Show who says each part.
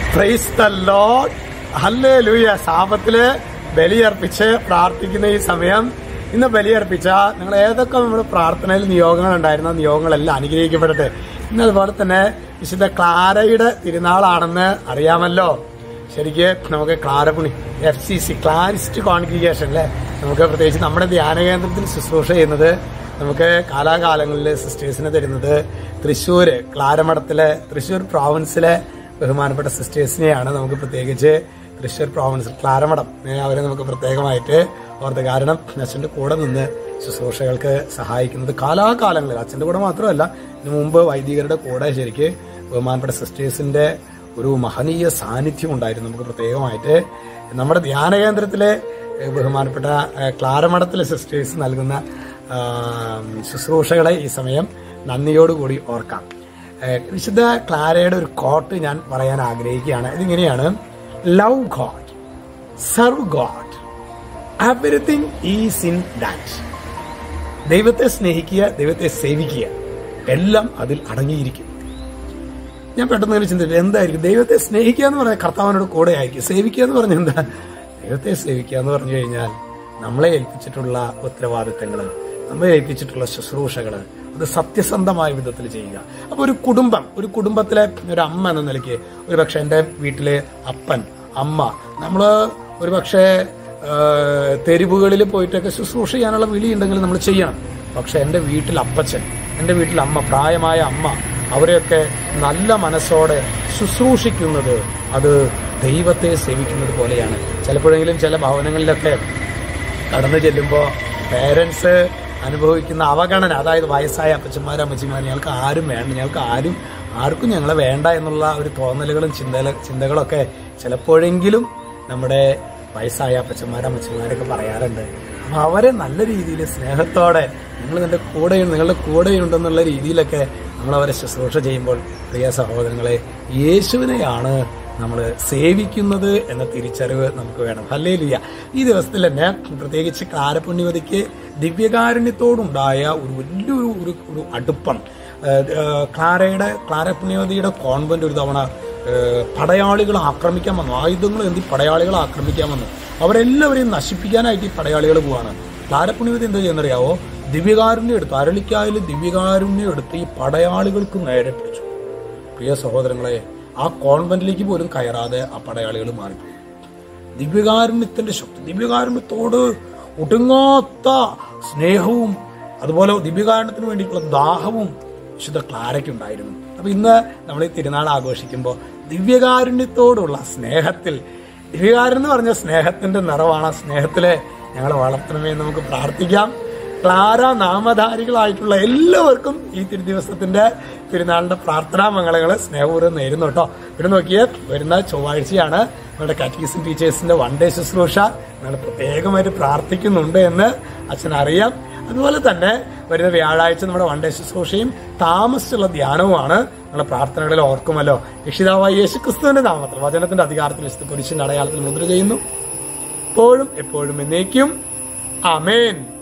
Speaker 1: price the lord hallelujah സാപത്തില് ബലിയർപ്പിച്ച് പ്രാർത്ഥിക്കുന്ന ഈ സമയം ഇന്ന് ബലിയർപ്പിച്ച നിങ്ങൾ ഏതൊക്കെ നമ്മുടെ പ്രാർത്ഥനയിൽ നിയോഗങ്ങൾ ഉണ്ടായിരുന്ന നിയോഗങ്ങളെല്ലാം അനുഗ്രഹിക്കപ്പെടട്ടെ ഇന്ന് അതുപോലെ തന്നെ വിശുദ്ധ ക്ലാരയുടെ തിരുനാളാണെന്ന് അറിയാമല്ലോ ശരിക്ക് നമുക്ക് ക്ലാരപുണി F C C Clarist congregation അല്ലേ നമുക്ക് പ്രത്യേകിച്ച് നമ്മുടെ ധ്യാന കേന്ദ്രത്തിൽ ശുശ്രൂഷ ചെയ്യുന്നത് നമുക്ക് കാലാകാലങ്ങളിൽ സിസ്റ്റേഴ്സിന് തരുന്നത് തൃശ്ശൂർ ക്ലാരമഠത്തിലെ തൃശ്ശൂർ പ്രോവിൻസിലെ ബഹുമാനപ്പെട്ട സിസ്റ്റേഴ്സിനെയാണ് നമുക്ക് പ്രത്യേകിച്ച് തൃശ്ശൂർ പ്രോവിൻസിൽ ക്ലാരമഠം ഏ, അവരെ നമുക്ക് പ്രത്യേകമായിട്ട് ഓർത്ത് കാരണം അച്ഛൻ്റെ കൂടെ നിന്ന് ശുശ്രൂഷകൾക്ക് സഹായിക്കുന്നത് കാലാകാലങ്ങളിൽ അച്ഛൻ്റെ കൂടെ മാത്രമല്ല ഇതിനു മുമ്പ് വൈദികരുടെ കൂടെ ശരിക്ക് ബഹുമാനപ്പെട്ട സിസ്റ്റേഴ്സിന്റെ ഒരു മഹനീയ സാന്നിധ്യം ഉണ്ടായിരുന്നു നമുക്ക് പ്രത്യേകമായിട്ട് നമ്മുടെ ധ്യാന കേന്ദ്രത്തിലെ ഏഹ്, ബഹുമാനപ്പെട്ട ഏഹ്, ക്ലാരമഠത്തിലെ സിസ്റ്റേഴ്സ് നൽകുന്ന ആ, ശുശ്രൂഷകളെ ഈ സമയം നന്ദിയോടുകൂടി ഓർക്കാം ഏഹ്, വിശുദ്ധ ക്ലാരയുടെ ഒരു കോട്ട് ഞാൻ പറയാൻ ആഗ്രഹിക്കുകയാണ് ഇതിങ്ങനെയാണ് love God serve God everything is in that ദൈവത്തെ സ്നേഹിക്കുക ദൈവത്തെ സേവിക്കുക എല്ലാം അതിൽ അടങ്ങിയിരിക്കും ഞാൻ പെട്ടെന്ന് ഇങ്ങനെ ചിന്തിച്ചു എന്തായിരിക്കും ദൈവത്തെ സ്നേഹിക്കുക എന്ന് പറഞ്ഞാൽ കർത്താവിനോട് കൂടെ ആയിരിക്കും സേവിക്കുക എന്ന് പറഞ്ഞാൽ എന്താ ദൈവത്തെ സേവിക്കുക എന്ന് പറഞ്ഞു കഴിഞ്ഞാൽ നമ്മളെ ഏൽപ്പിച്ചിട്ടുള്ള ഉത്തരവാദിത്തങ്ങൾ നമ്മളെ ഏൽപ്പിച്ചിട്ടുള്ള ശുശ്രൂഷകൾ അത് സത്യസന്ധമായ വിധത്തിൽ ചെയ്യുക അപ്പൊ ഒരു കുടുംബം ഒരു കുടുംബത്തിലെ ഒരു അമ്മ എന്ന നിലയ്ക്ക് ഒരു പക്ഷെ എൻ്റെ വീട്ടിലെ അപ്പൻ അമ്മ നമ്മള് ഒരു പക്ഷേ തെരുവുകളിൽ പോയിട്ടൊക്കെ ശുശ്രൂഷ ചെയ്യാനുള്ള വിളിയുണ്ടെങ്കിൽ നമ്മൾ ചെയ്യണം പക്ഷെ എൻ്റെ വീട്ടിൽ അപ്പച്ചൻ എൻ്റെ വീട്ടിൽ അമ്മ പ്രായമായ അമ്മ അവരെയൊക്കെ നല്ല മനസ്സോടെ ശുശ്രൂഷിക്കുന്നത് അത് ദൈവത്തെ സേവിക്കുന്നത് പോലെയാണ് ചിലപ്പോഴെങ്കിലും ചില ഭവനങ്ങളിലൊക്കെ കടന്നു ചെല്ലുമ്പോൾ പേരൻസ് അനുഭവിക്കുന്ന അവഗണന അതായത് വയസ്സായ അപ്പച്ചന്മാരും അമ്മച്ചിമാരും ഞങ്ങൾക്ക് ആരും വേണ്ട ഞങ്ങൾക്ക് ആരും ആർക്കും ഞങ്ങളെ വേണ്ട എന്നുള്ള ഒരു തോന്നലുകളും ചിന്ത ചിന്തകളൊക്കെ ചിലപ്പോഴെങ്കിലും നമ്മുടെ വയസ്സായ അപ്പച്ചന്മാരും അമ്മച്ചന്മാരൊക്കെ പറയാറുണ്ട് അപ്പൊ അവരെ നല്ല രീതിയിൽ സ്നേഹത്തോടെ നിങ്ങൾ നിന്റെ കൂടെയും നിങ്ങളുടെ കൂടെയുണ്ടെന്നുള്ള രീതിയിലൊക്കെ നമ്മൾ അവരെ ശുശ്രൂഷ ചെയ്യുമ്പോൾ പ്രിയ സഹോദരങ്ങളെ യേശുവിനെയാണ് നമ്മൾ സേവിക്കുന്നത് എന്ന തിരിച്ചറിവ് നമുക്ക് വേണം ഹല്ലേലിയ ഈ ദിവസത്തിൽ തന്നെ പ്രത്യേകിച്ച് കാരപുണ്യവതിക്ക് ദിവ്യകാരുണ്യത്തോടുണ്ടായ ഒരു വലിയൊരു ഒരു ഒരു അടുപ്പം ഏഹ്, ഏഹ്, ക്ലാരയുടെ ക്ലാര പുണ്യവതിയുടെ കോൺവെന്റ് ഒരു തവണ ഏഹ്, പടയാളികൾ ആക്രമിക്കാൻ വന്നു ആയുധങ്ങൾ എന്തി പടയാളികൾ ആക്രമിക്കാൻ വന്നു അവരെല്ലാവരെയും നശിപ്പിക്കാനായിട്ട് ഈ പടയാളികൾ പോവാണ് ക്ലാര പുണ്യവതി എന്താ ചെയ്യുന്നറിയാവോ ദിവ്യകാരുണ്യം എടുത്തു അരളിക്കായൽ ദിവ്യകാരുണ്യം എടുത്ത് ഈ പടയാളികൾക്ക് നേരെ പിടിച്ചു പ്രിയ സഹോദരങ്ങളെ ആ കോൺവെന്റിലേക്ക് പോലും കയറാതെ ആ പടയാളികൾ മാറിപ്പോയി ദിവ്യകാരുണ്യത്തിന്റെ ശക്തി ദിവ്യകാരുണ്യത്തോട് ഒടുങ്ങാത്ത സ്നേഹവും അതുപോലെ ദിവ്യകാരുണ്യത്തിന് വേണ്ടിയിട്ടുള്ള ദാഹവും വിശുദ്ധ ക്ലാരയ്ക്കുണ്ടായിരുന്നു അപ്പൊ ഇന്ന് നമ്മൾ ഈ തിരുനാൾ ആഘോഷിക്കുമ്പോൾ ദിവ്യകാരുണ്യത്തോടുള്ള സ്നേഹത്തിൽ ദിവ്യകാരുണ്യം എന്ന് പറഞ്ഞ സ്നേഹത്തിന്റെ നിറവാണ് ആ സ്നേഹത്തിലെ ഞങ്ങളെ വളർത്തണമേ എന്ന് നമുക്ക് പ്രാർത്ഥിക്കാം ക്ലാര നാമധാരികളായിട്ടുള്ള എല്ലാവർക്കും ഈ തിരുദിവസത്തിന്റെ തിരുനാളിന്റെ പ്രാർത്ഥനാ മംഗളങ്ങൾ സ്നേഹപൂർവ്വം നേരുന്നു കേട്ടോ ഇവിടെ നോക്കിയേ വരുന്ന ചൊവ്വാഴ്ചയാണ് നമ്മുടെ കാറ്റഗീസും ടീച്ചേഴ്സിന്റെ വൺ ഡേ ശുശ്രൂഷ നിങ്ങൾ പ്രത്യേകമായിട്ട് പ്രാർത്ഥിക്കുന്നുണ്ട് എന്ന് അച്ഛൻ അറിയാം അതുപോലെ തന്നെ വരുന്ന വ്യാഴാഴ്ച നമ്മുടെ വൺ ഡേ ശുശ്രൂഷയും താമസിച്ചുള്ള ധ്യാനവുമാണ് നമ്മുടെ പ്രാർത്ഥനകളിൽ ഓർക്കുമല്ലോ രക്ഷിതാവായ യേശു ക്രിസ്തുവിന്റെ നാമത്തിൽ വചനത്തിന്റെ അധികാരത്തിൽ വിശുദ്ധ പുരുഷന്റെ അടയാളത്തിൽ മുദ്ര ചെയ്യുന്നു എപ്പോഴും എപ്പോഴും എന്നേക്കും അമേൻ